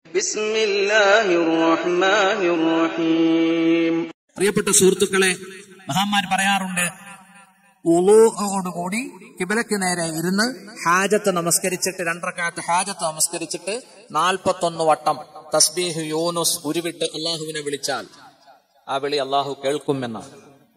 بسم الله الرحمن الرحيم പ്രിയപ്പെട്ട സുഹൃത്തുക്കളെ മഹാന്മാർ പറയാറുണ്ട് കൂടി കിബിലക്ക് നേരെ ഇരുന്ന് ഹാജത്ത് നമസ്കരിച്ചിട്ട് രണ്ടരക്കാലത്ത് ഹാജത്ത് നമസ്കരിച്ചിട്ട് നാൽപ്പത്തൊന്ന് വട്ടം തസ്ബീഹ് യൂനുസ് ഉരുവിട്ട് അള്ളാഹുവിനെ വിളിച്ചാൽ ആ വിളി അള്ളാഹു കേൾക്കുമെന്നാണ്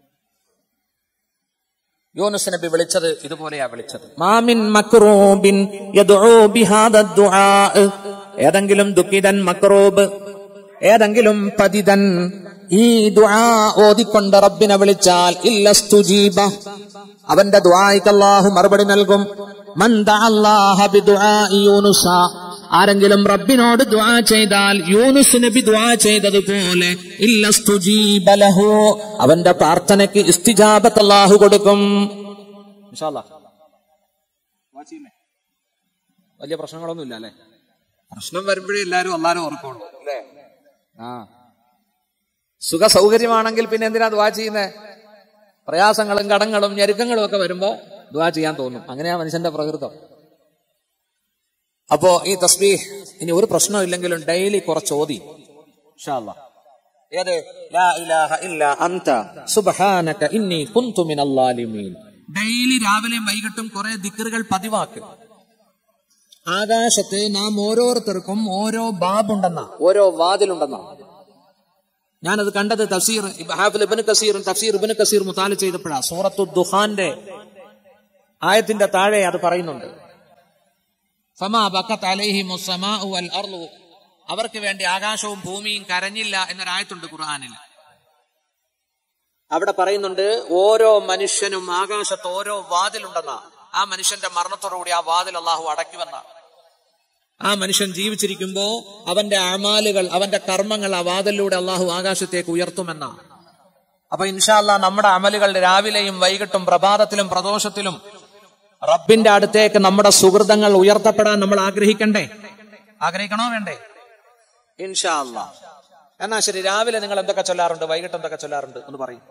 യൂനുസ് നബി വിളിച്ചത് ഇതുപോലെയാ വിളിച്ചത് മാമിൻ മക്റൂബിൻ യദ്ഉ ബിഹാദ ദുആ ഏതെങ്കിലും ദുഃഖിതൻ മക്റൂബ് ഏതെങ്കിലും പതിതൻ ഈ ദുആ ഓതിക്കൊണ്ട് റബ്ബിനെ വിളിച്ചാൽ ഇല്ലസ്തുജീബ അവന്റെ ദുആയ്ക്ക് അല്ലാഹു മറുപടി നൽകും മൻ ദഅല്ലാഹ ബിദുആഇ യൂനുസ ആരെങ്കിലും റബ്ബിനോട് ദുആ ചെയ്താൽ യൂനുസ് നബി ദുആ ചെയ്തതുപോലെ ഇല്ലസ്തുജീബ ലഹു അവന്റെ പ്രാർത്ഥനയ്ക്ക് ഇസ്തിജാബത്ത് അല്ലാഹു കൊടുക്കും ഇൻഷാ അല്ലാ. ദുആ ചെയ്യുന്നേ. വലിയ പ്രശ്നങ്ങളൊന്നും ഇല്ല അല്ലേ പ്രശ്നം വരുമ്പോഴേ എല്ലാരും അല്ലാരും ഓർക്കുള്ളൂ അല്ലേ ആ സുഖ സൗകര്യമാണെങ്കിൽ പിന്നെ എന്തിനാ ദ്വാ ചെയ്യുന്നേ പ്രയാസങ്ങളും കടങ്ങളും ഞെരുക്കങ്ങളും ഒക്കെ വരുമ്പോ ദ്വാ ചെയ്യാൻ തോന്നും അങ്ങനെയാ മനുഷ്യന്റെ പ്രകൃതം അപ്പോ ഈ തസ്ബീഹ് ഇനി ഒരു പ്രശ്നമില്ലെങ്കിലും ഡെയിലി കുറച്ച് ഓതി ഇൻഷാ അല്ലാ. ഏത് ലാ ഇലാഹ ഇല്ല അന്ത സുബ്ഹാനക ഇന്നി കുന്തു മിനൽ ളാലിമീൻ ഡെയിലി രാവിലെയും വൈകിട്ടും കുറെ ദിക്റുകൾ പതിവാക്ക് ആകാശത്ത് നാം ഓരോരുത്തർക്കും ഓരോ ബാബുണ്ടെന്ന ഓരോ വാതിലുണ്ടെന്ന ഞാനത് കണ്ടത് തഫ്സീർ ഹാഫിൽ ഇബ്നു കസീറും തഫ്സീർ ഇബ്നു കസീർ മുത്താല ചെയ്തപ്പോഴാ സൂറത്തു ദുഹാന്റെ ആയത്തിന്റെ താഴെ അത് പറയുന്നുണ്ട് ഫമാ ബക്കത്ത് അലൈഹിമു സമാഉ വൽ അർളു അവർക്ക് വേണ്ടി ആകാശവും ഭൂമിയും കരഞ്ഞില്ല എന്നൊരായത്തുണ്ട് ഖുർആനിൽ അവിടെ പറയുന്നുണ്ട് ഓരോ മനുഷ്യനും ആകാശത്ത് ഓരോ വാതിലുണ്ടെന്ന ആ മനുഷ്യന്റെ മരണത്തോടുകൂടി ആ വാതിൽ അള്ളാഹു അടയ്ക്കുമെന്ന ആ മനുഷ്യൻ ജീവിച്ചിരിക്കുമ്പോ അവന്റെ അമാലുകൾ അവന്റെ കർമ്മങ്ങൾ ആ വാതിലൂടെ അള്ളാഹു ആകാശത്തേക്ക് ഉയർത്തുമെന്ന അപ്പൊ ഇൻഷാല്ല നമ്മുടെ അമലുകൾ രാവിലെയും വൈകിട്ടും പ്രഭാതത്തിലും പ്രദോഷത്തിലും റബ്ബിന്റെ അടുത്തേക്ക് നമ്മുടെ സുഹൃതങ്ങൾ ഉയർത്തപ്പെടാൻ നമ്മൾ ആഗ്രഹിക്കണ്ടേ ആഗ്രഹിക്കണോ വേണ്ടേ ഇൻഷാ അല്ലാ എന്നാ ശരി രാവിലെ നിങ്ങൾ എന്തൊക്കെ ചൊല്ലാറുണ്ട് വൈകിട്ട് എന്തൊക്കെ ചൊല്ലാറുണ്ട് എന്ന് പറയും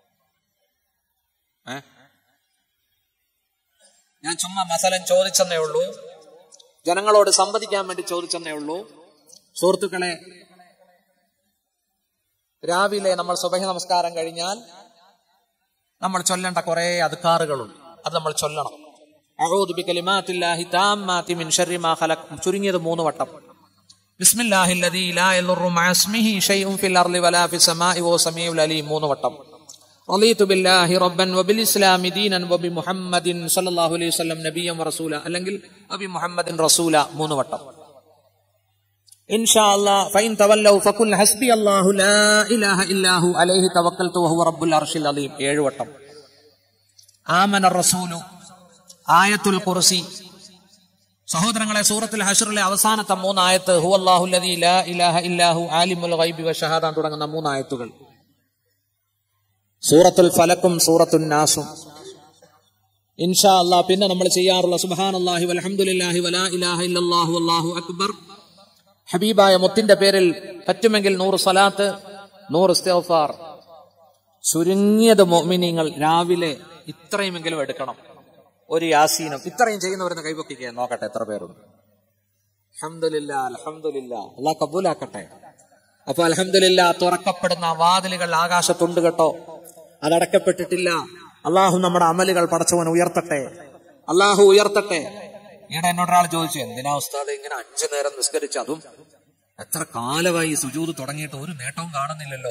ഏ ഞാൻ ചുമ്മാ മസലൻ ചോദിച്ചെന്നേ ഉള്ളൂ ജനങ്ങളോട് സംവദിക്കാൻ വേണ്ടി ചോദിച്ചെന്നേ ഉള്ളൂ സുഹൃത്തുക്കളെ രാവിലെ നമ്മൾ സുബഹി നമസ്കാരം കഴിഞ്ഞാൽ നമ്മൾ ചൊല്ലേണ്ട കുറെ അധികാറുകളുണ്ട് അത് നമ്മൾ ചൊല്ലണം അഊദു ബികലിമാത്തില്ലാഹി താമ്മാതി മിൻ ശർരി മാ ഖലഖ് ചുരുങ്ങിയത് മൂന്ന് വട്ടം ബിസ്മില്ലാഹി അല്ലദീ ലാ യദുറു മഅ ഇസ്മിഹി ഷൈഉൻ ഫിൽ അർളി വലാ ഫിസ് സമാഇ വഹുവ സമീഉൽ അലീം മൂന്ന് വട്ടം റളീതു ബില്ലാഹി റബ്ബൻ വബിൽ ഇസ്ലാമി ദീനൻ വബി മുഹമ്മദിൻ സല്ലല്ലാഹു അലൈഹി വസല്ലം നബിയ്യൻ വറസൂല അല്ലെങ്കിൽ വബി മുഹമ്മദിൻ റസൂല മൂന്ന് വട്ടം ഇൻഷാ അല്ലാ ഫൈൻ തവല്ലൗ ഫഖുൽ ഹസ്ബി അല്ലാഹു ലാ ഇലാഹ ഇല്ലാഹു അലൈഹി തവക്കൽതു വഹുവ റബ്ബുൽ അർശിൽ അലീം ഏഴ് വട്ടം ആമന റസൂലു ആയത്തുൽ കുർസി സഹോദരങ്ങളെ സൂറത്തുൽ ഹഷറിലെ അവസാനത്തെ മൂന്നായത്ത് ഹുവല്ലാഹു ലദീ ലാ ഇലാഹ ഇല്ലാഹു ആലിമുൽ ഗൈബി വശഹാദ തുടങ്ങുന്ന മൂന്നായത്തുകൾ സൂറത്തുൽ ഫലക്കും സൂറത്തുൽ നാസും ഇൻഷാ അല്ലാ പിന്നെ നമ്മൾ ചെയ്യാറുള്ള സുബ്ഹാനല്ലാഹി വൽഹംദുലില്ലാഹി വലാ ഇലാഹ ഇല്ലല്ലാഹു അല്ലാഹു അക്ബർ ഹബീബായ മുത്തിന്റെ പേരിൽ പറ്റുമെങ്കിൽ നൂറ് സലാത്ത് നൂറ് ഇസ്തിഗ്ഫാർ ചുരുങ്ങിയത് മോമിനിങ്ങൾ രാവിലെ ഇത്രയുമെങ്കിലും എടുക്കണം ഒരു യാസീനം ഇത്രയും ചെയ്യുന്നവരെന്ന് കൈപൊക്കിക്കുക നോക്കട്ടെ എത്ര പേരുണ്ട് അൽഹംദുലില്ല അൽഹംദുലില്ല അള്ളാഹ് കബൂലാക്കട്ടെ അപ്പൊ അൽഹംദുലില്ല തുറക്കപ്പെടുന്ന വാതിലുകൾ ആകാശത്തുണ്ട് കേട്ടോ അതടക്കപ്പെട്ടിട്ടില്ല അള്ളാഹു നമ്മുടെ അമലുകൾ പടച്ചവൻ ഉയർത്തട്ടെ അള്ളാഹു ഉയർത്തട്ടെ ഈടെ എന്നോട് ഒരാൾ ചോദിച്ചു എന്തിനാ ഉസ്താദ് ഇങ്ങനെ അഞ്ചു നേരം നിസ്കരിച്ചു അതും എത്ര കാലമായി ഈ സുജൂത് തുടങ്ങിയിട്ട് ഒരു നേട്ടവും കാണുന്നില്ലല്ലോ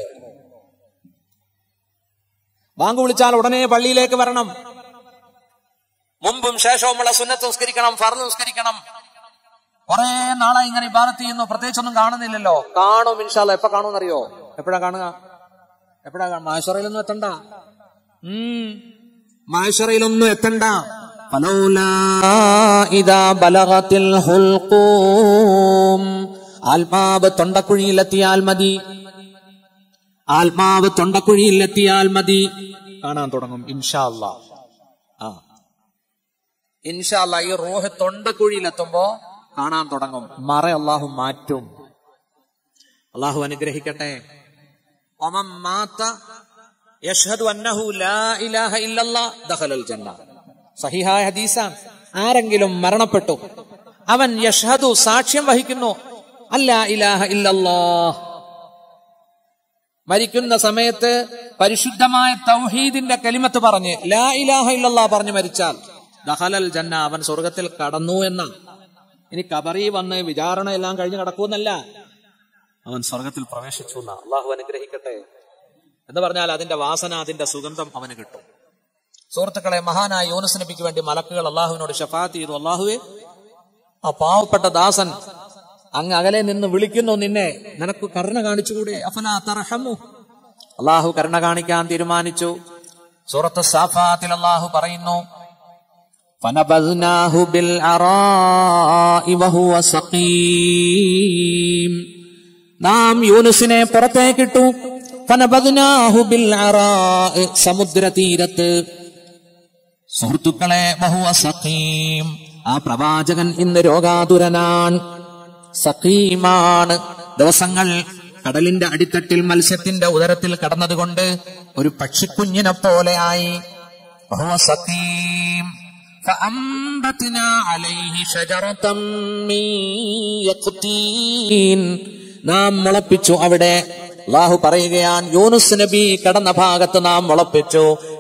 ബാങ്ക് വിളിച്ചാൽ ഉടനെ പള്ളിയിലേക്ക് വരണം മുമ്പും ശേഷവുമുള്ള സുന്നത്ത് നിസ്കരിക്കണം ഫർദ് നിസ്കരിക്കണം കുറെ നാളായി ഇങ്ങനെ ഇബാദത്ത് ചെയ്യുന്നു പ്രത്യേകിച്ചൊന്നും കാണുന്നില്ലല്ലോ കാണും ഇൻഷാല്ല എപ്പോ കാണുമെന്നറിയോ എപ്പോഴാ കാണുക എപ്പോഴാ കാണുക മാഷറയിലൊന്നും എത്തണ്ട ഉം മാഷറയിലൊന്നും എത്തണ്ട ഫലൗലാ ഇദാ ബലഗത്തിൽ ഹുൽഖൂം ആത്മാവ് തൊണ്ടക്കുഴിയിലെത്തിയാൽ മതി ആത്മാവ് തൊണ്ടക്കുഴിയിലെത്തിയാൽ മതി കാണാൻ തുടങ്ങും ഇൻഷാ അല്ലാ ആ ഇൻഷാ അല്ലാ ഈ റൂഹ് തൊണ്ടക്കുഴിയിലെത്തുമ്പോ കാണാൻ തുടങ്ങും മറ അള്ളാഹു മാറ്റും അള്ളാഹു അനുഗ്രഹിക്കട്ടെ ഒമം മാത്ത യഷ്ഹദു അന്നഹു ലാ ഇലാഹ ഇല്ലല്ലാ ദഖലൽ ജന്ന സഹിഹായ ഹദീസാണ് ആരെങ്കിലും മരണപ്പെട്ടു അവൻ യഷ്ഹദു സാക്ഷ്യം വഹിക്കുന്നു അല്ല ഇലാഹ ഇല്ലല്ലാഹ് മരിക്കുന്ന സമയത്ത് പരിശുദ്ധമായ തൗഹീദിന്റെ കലിമത്ത് പറഞ്ഞ് ലാ ഇലാഹ ഇല്ലല്ലാ പറഞ്ഞു മരിച്ചാൽ ദഹലൽ ജന്ന അവൻ സ്വർഗത്തിൽ കടന്നു എന്ന ഇനി കബറി വന്ന് വിചാരണ എല്ലാം കഴിഞ്ഞ് കിടക്കുമെന്നല്ല അവൻ സ്വർഗത്തിൽ പ്രവേശിച്ചു എന്ന അള്ളാഹു അനുഗ്രഹിക്കട്ടെ എന്ന് പറഞ്ഞാൽ അതിന്റെ വാസന അതിന്റെ സുഗന്ധം അവന് കിട്ടും സുഹൃത്തുക്കളെ മഹാനായ യോനസ് നബിക്ക് വേണ്ടി മലക്കുകൾ അള്ളാഹുവിനോട് ഷഫാത്ത് ചെയ്തു അള്ളാഹുവെ ആ പാവപ്പെട്ട ദാസൻ അങ്ങ് അകലെ നിന്ന് വിളിക്കുന്നു നിന്നെ നിനക്ക് കരുണ കാണിച്ചുകൂടെ അഫല തർഹമു അള്ളാഹു കരുണ കാണിക്കാൻ തീരുമാനിച്ചു സൂറത്ത് സാഫാത്തിൽ അള്ളാഹു പറയുന്നു فنبذناه بالعراء وهو سقيم നാം യൂനുസിനെ പുറത്തേക്കിട്ടു ഫനബദ്നാഹു ബിൽ അറാഅ് സമുദ്രതീരത്ത് സുഹൃത്തുക്കളെ ബഹുവ സഖീം ആ പ്രവാചകൻ ഇന്ന് രോഗാതുരനാണ് സഖീമാണ് ദിവസങ്ങൾ കടലിന്റെ അടിത്തട്ടിൽ മത്സ്യത്തിന്റെ ഉദരത്തിൽ കടന്നതുകൊണ്ട് ഒരു പക്ഷിക്കുഞ്ഞിനെ പോലെ ആയി ബഹുവ സഖീം فأنبتنا عليه شجرة من يقطين നാം മുളപ്പിച്ചു അവിടെ അള്ളാഹു പറയുകയാണ് യൂനുസ് നബി കടന്ന ഭാഗത്ത് നാം മുളപ്പിച്ചു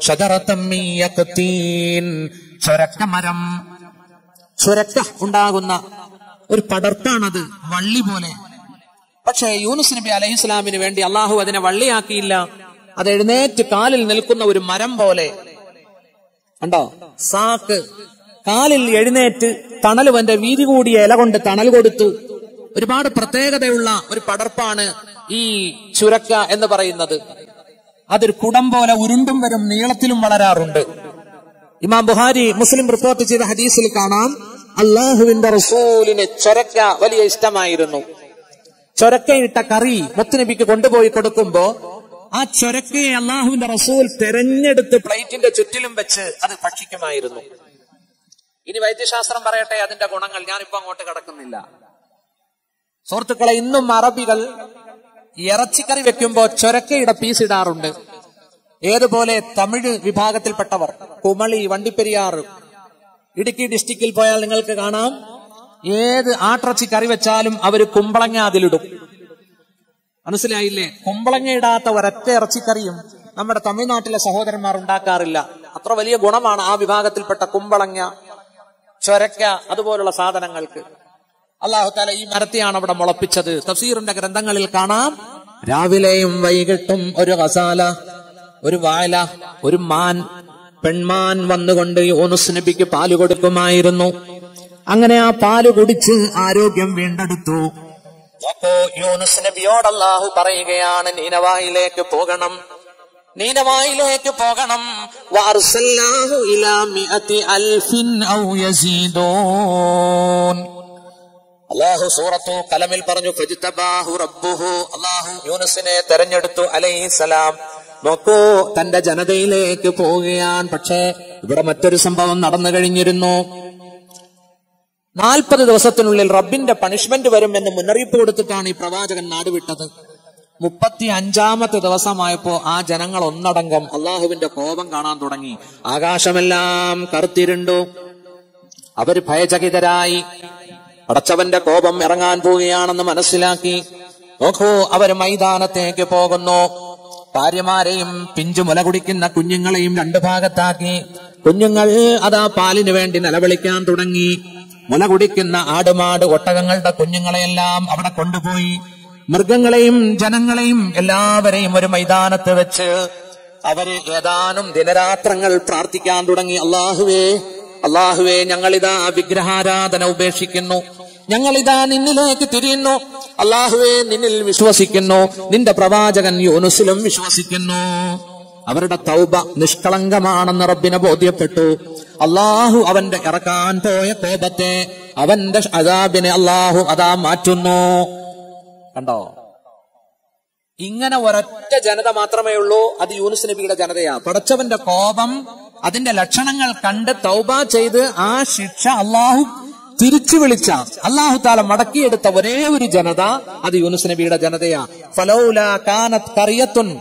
ഷജറത്തമ്മീയക്കത്തീൻ ചൊരക്ക മരം ചുരക്ക ഉണ്ടാകുന്ന ഒരു പടർപ്പാണത് വള്ളി പോലെ പക്ഷേ യൂനുസ് നബി അലൈഹി ഇസ്ലാമിന് വേണ്ടി അള്ളാഹു അതിനെ വള്ളിയാക്കിയില്ല അത് എഴുന്നേറ്റ് കാലിൽ നിൽക്കുന്ന ഒരു മരം പോലെ കണ്ടോ സാക്ക് കാലിൽ എഴുന്നേറ്റ് തണലുവന്റെ വീതി കൂടിയ ഇല കൊണ്ട് തണൽ കൊടുത്തു ഒരുപാട് പ്രത്യേകതയുള്ള ഒരു പടർപ്പാണ് ഈ ചുരക്ക എന്ന് പറയുന്നത് അതൊരു കുടം പോലെ ഉരുണ്ടും വരും നീളത്തിലും വളരാറുണ്ട് ഇമാം ബുഹാരി മുസ്ലിം റിപ്പോർട്ട് ചെയ്ത ഹദീസിൽ കാണാം അള്ളാഹുവിന്റെ റസൂലിന് ചൊരക്ക വലിയ ഇഷ്ടമായിരുന്നു ചൊരക്കയിട്ട കറി മുത്തുനബിക്ക് കൊണ്ടുപോയി കൊടുക്കുമ്പോ ആ ചൊരക്കയെ അള്ളാഹുവിന്റെ റസൂൽ തെരഞ്ഞെടുത്ത് പ്ലേറ്റിന്റെ ചുറ്റിലും വെച്ച് അത് ഭക്ഷിക്കുമായിരുന്നു ഇനി വൈദ്യശാസ്ത്രം പറയട്ടെ അതിന്റെ ഗുണങ്ങൾ ഞാനിപ്പോ അങ്ങോട്ട് കിടക്കുന്നില്ല സുഹൃത്തുക്കളെ ഇന്നും അറബികൾ ഇറച്ചിക്കറി വെക്കുമ്പോ ചൊരക്കയുടെ പീസ് ഇടാറുണ്ട് ഏതുപോലെ തമിഴ് വിഭാഗത്തിൽപ്പെട്ടവർ കുമളി വണ്ടിപ്പെരിയാർ ഇടുക്കി ഡിസ്ട്രിക്റ്റിൽ പോയാൽ നിങ്ങൾക്ക് കാണാം ഏത് ആട്ടിറച്ചി കറി വെച്ചാലും അവര് കുമ്പളങ്ങ അതിലിടും മനസ്സിലായില്ലേ കുമ്പളങ്ങ ഇടാത്ത ഒരൊറ്റ ഇറച്ചിക്കറിയും നമ്മുടെ തമിഴ്നാട്ടിലെ സഹോദരന്മാർ ഉണ്ടാക്കാറില്ല അത്ര വലിയ ഗുണമാണ് ആ വിഭാഗത്തിൽപ്പെട്ട കുമ്പളങ്ങ ചൊരക്ക അതുപോലുള്ള സാധനങ്ങൾക്ക് അള്ളാഹു താല ഈ മരത്തെയാണ് അവിടെ മുളപ്പിച്ചത് തഫ്സീറിന്റെ ഗ്രന്ഥങ്ങളിൽ കാണാം രാവിലെയും വൈകിട്ടും ഒരു ഹസാല ഒരു വായല ഒരു മാൻ പെൺമാൻ വന്നുകൊണ്ട് യോനുസ് നബിക്ക് പാല് കൊടുക്കുമായിരുന്നു അങ്ങനെ ആ പാല് കുടിച്ച് ആരോഗ്യം വീണ്ടെടുത്തു അപ്പോ യൂനുസ് നബിയോട് അല്ലാഹു പറയുകയാണ് നീനവായിലേക്ക് പോകണം നീനവായിലേക്ക് പോകണം വഅർസൽനാഹു ഇലാ മിഅതി അൽഫിൻ ഔ യസീദൂൻ അല്ലാഹു സൂറത്തു കലമിൽ പറഞ്ഞു ഫജ്തബാഹു റബ്ബുഹു അല്ലാഹു യൂനുസിനെ തെരഞ്ഞെടുത്തു അലൈഹിസ്സലാം നോക്കൂ തന്റെ ജനതയിലേക്ക് പോവുകയാണ് പക്ഷേ ഇവിടെ മറ്റൊരു സംഭവം നടന്നു കഴിഞ്ഞിരുന്നു നാൽപ്പത് ദിവസത്തിനുള്ളിൽ റബ്ബിന്റെ പണിഷ്മെന്റ് വരും എന്ന് മുന്നറിയിപ്പ് കൊടുത്തിട്ടാണ് ഈ പ്രവാചകൻ നാടുവിട്ടത് മുപ്പത്തി അഞ്ചാമത്തെ ദിവസമായപ്പോ ആ ജനങ്ങൾ ഒന്നടങ്കം അള്ളാഹുവിന്റെ കോപം കാണാൻ തുടങ്ങി ആകാശമെല്ലാം കറുത്തിരുണ്ടു അവർ ഭയചകിതരായി പടച്ചവന്റെ കോപം ഇറങ്ങാൻ പോവുകയാണെന്ന് മനസ്സിലാക്കി നോക്കൂ അവർ മൈതാനത്തേക്ക് പോകുന്നു ഭാര്യമാരെയും പിഞ്ചു മുല കുടിക്കുന്ന കുഞ്ഞുങ്ങളെയും രണ്ടു ഭാഗത്താക്കി കുഞ്ഞുങ്ങൾ അതാ പാലിനു വേണ്ടി നിലവിളിക്കാൻ തുടങ്ങി മുല കുടിക്കുന്ന ആടുമാട് ഒട്ടകങ്ങളുടെ കുഞ്ഞുങ്ങളെയെല്ലാം അവിടെ കൊണ്ടുപോയി മൃഗങ്ങളെയും ജനങ്ങളെയും എല്ലാവരെയും ഒരു മൈതാനത്ത് വെച്ച് അവര് ഏതാനും ദിനരാത്രങ്ങൾ പ്രാർത്ഥിക്കാൻ തുടങ്ങി അള്ളാഹുവേ അള്ളാഹുവേ ഞങ്ങളിതാ വിഗ്രഹാരാധന ഉപേക്ഷിക്കുന്നു ഞങ്ങളിതാ നിന്നിലേക്ക് തിരിയുന്നു അള്ളാഹുവേ നിന്നിൽ വിശ്വസിക്കുന്നു നിന്റെ പ്രവാചകൻ യൂനുസിലും വിശ്വസിക്കുന്നു അവരുടെ തൗബ നിഷ്കളങ്കമാണെന്ന് റബ്ബിനെ ബോധ്യപ്പെട്ടു അള്ളാഹു അവന്റെ ഇറക്കാൻ പോയ കോപത്തെ അവന്റെ അതാബിനെ അള്ളാഹു അതാ മാറ്റുന്നു കണ്ടോ ഇങ്ങനെ ഒരൊറ്റ ജനത മാത്രമേ ഉള്ളൂ അത് യൂനുസ് നബിയുടെ ജനതയാ പടച്ചവന്റെ കോപം അതിന്റെ ലക്ഷണങ്ങൾ കണ്ട് തൗബ ചെയ്ത് ആ ശിക്ഷ അള്ളാഹു തിരിച്ചു വിളിച്ച അള്ളാഹു താല മടക്കിയെടുത്ത ഒരേ ഒരു ജനത അത് യൂനുസ് നബിയുടെ ജനതയാ ഫലൗല കാനത് കറിയത്തുൻ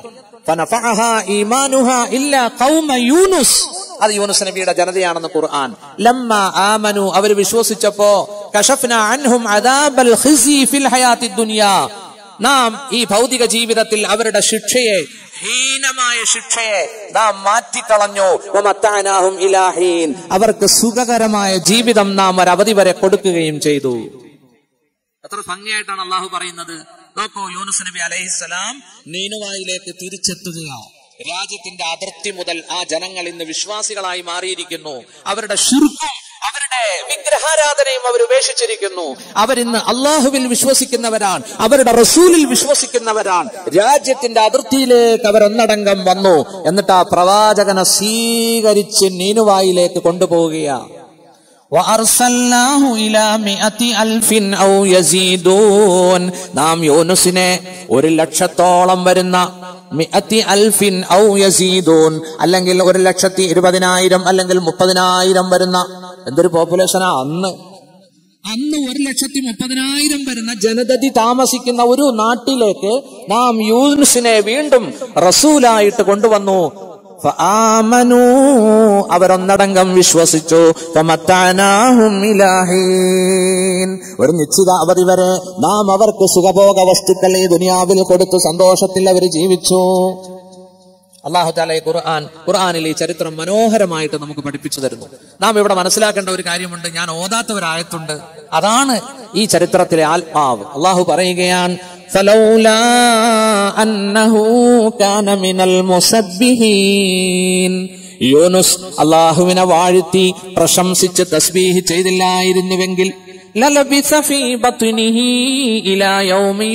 ഫനഫഅഹാ ഈമാനുഹാ ഇല്ലാ ഖൗമ യൂനുസ് അത് യൂനുസ് നബിയുടെ ജനതയാണെന്ന് ഖുർആൻ ലമ്മ ആമനു അവർ വിശ്വസിച്ചപ്പോ കശഫ്ന അൻഹും അദാബൽ ഖിസി ഫിൽ ഹയാത്തി ദുനിയ നാം ഈ ഭൗതിക ജീവിതത്തിൽ അവരുടെ ശിക്ഷയെ ഹീനമായ ശിക്ഷയെ നാം മാറ്റിക്കളഞ്ഞു വമത്തഅനാഹും ഇലാ ഹീൻ അവർക്ക് സുഖകരമായ ജീവിതം നാം ഒരവധി വരെ കൊടുക്കുകയും ചെയ്തു എത്ര ഭംഗിയായിട്ടാണ് അള്ളാഹു പറയുന്നത് നോക്കൂ യൂനുസ് നബി അലൈഹിസ്സലാം നീനുവായിലേക്ക് തിരിച്ചെത്തുകയാണ് രാജ്യത്തിന്റെ അതിർത്തി മുതൽ ആ ജനങ്ങൾ ഇന്ന് വിശ്വാസികളായി മാറിയിരിക്കുന്നു അവരുടെ ശുർക്കും അവരുടെ വിഗ്രഹാരാധനയും അവർ ഉപേക്ഷിച്ചിരിക്കുന്നു അവരിന്ന് അള്ളാഹുവിൽ വിശ്വസിക്കുന്നവരാണ് അവരുടെ റസൂലിൽ വിശ്വസിക്കുന്നവരാണ് രാജ്യത്തിന്റെ അതിർത്തിയിലേക്ക് അവർ ഒന്നടങ്കം വന്നു എന്നിട്ട് ആ പ്രവാചകനെ സ്വീകരിച്ച് നീനുവായിലേക്ക് കൊണ്ടുപോവുകയാണ് وأرسلناه إلى مئة ألف أو يزيدون നാം യൂനുസിനെ ഒരു ലക്ഷത്തോളം വരുന്ന മിഅത്തി അൽഫിൻ ഔ യസീദൂൻ അല്ലെങ്കിൽ ഒരു ലക്ഷത്തി ഇരുപതിനായിരം അല്ലെങ്കിൽ മുപ്പതിനായിരം വരുന്ന എന്തൊരു പോപ്പുലേഷനാ അന്ന് അന്ന് ഒരു ലക്ഷത്തി മുപ്പതിനായിരം വരുന്ന ജനതതി താമസിക്കുന്ന ഒരു നാട്ടിലേക്ക് നാം യൂനുസിനെ വീണ്ടും റസൂലായിട്ട് കൊണ്ടുവന്നു ഫആമനൂ അവരൊന്നടങ്കം വിശ്വസിച്ചു ഫമത്തഅനാഹും ഇലാഹീൻ ഒരു നിശ്ചിത അവധി വരെ നാം അവർക്ക് സുഖഭോഗ വസ്തുക്കൾ ഈ ദുനിയാവിൽ കൊടുത്തു സന്തോഷത്തിൽ അവർ ജീവിച്ചു അള്ളാഹു താല ഖുർആൻ ഖുർആനിൽ ഈ ചരിത്രം മനോഹരമായിട്ട് നമുക്ക് പഠിപ്പിച്ചു തരുന്നു നാം ഇവിടെ മനസ്സിലാക്കേണ്ട ഒരു കാര്യമുണ്ട് ഞാൻ ഓതാത്ത ഒരു ആയത്തുണ്ട് അതാണ് ഈ ചരിത്രത്തിലെ ആത്മാവ് അള്ളാഹു പറയുകയാണ് فلولا أنه كان من المسبحين യൂനുസ് അള്ളാഹുവിനെ വാഴ്ത്തി പ്രശംസിച്ച് തസ്ബീഹ് ചെയ്തില്ലായിരുന്നുവെങ്കിൽ ലലബിസ ഫീ ബത്നിഹി ഇലാ യൗമി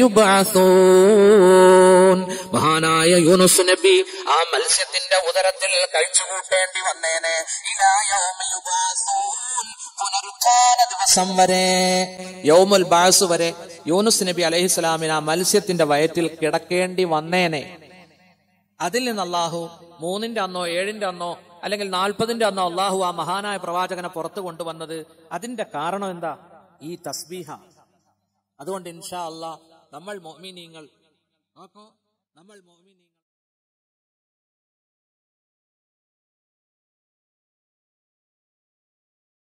യുബ്അസൂൻ മഹാനായ യൂനുസ് നബി ആ മത്സ്യത്തിന്റെ ഉദരത്തിൽ കഴിച്ചുകൂട്ടേണ്ടി വന്നേനെ ഇലാ യൗമി യുബ്അസൂൻ പുനരുത്ഥാന ദിവസം വരെ യൗമുൽ ബാസ് വരെ യൂനുസ് നബി അലൈഹിസ്സലാമിന് ആ മത്സ്യത്തിന്റെ വയറ്റിൽ കിടക്കേണ്ടി വന്നേനെ അതിൽ നിന്ന് അള്ളാഹു മൂന്നിന്റെ അന്നോ ഏഴിന്റെ അന്നോ അല്ലെങ്കിൽ നാൽപ്പതിന്റെ അന്നോ അള്ളാഹു ആ മഹാനായ പ്രവാചകനെ പുറത്തു കൊണ്ടുവന്നത് അതിന്റെ കാരണം എന്താ ഈ തസ്ബീഹ അതുകൊണ്ട് ഇൻഷാ അള്ളാ നമ്മൾ മൊമിനീങ്ങൾ നോക്കൂ നമ്മൾ മൊമിനീങ്ങൾ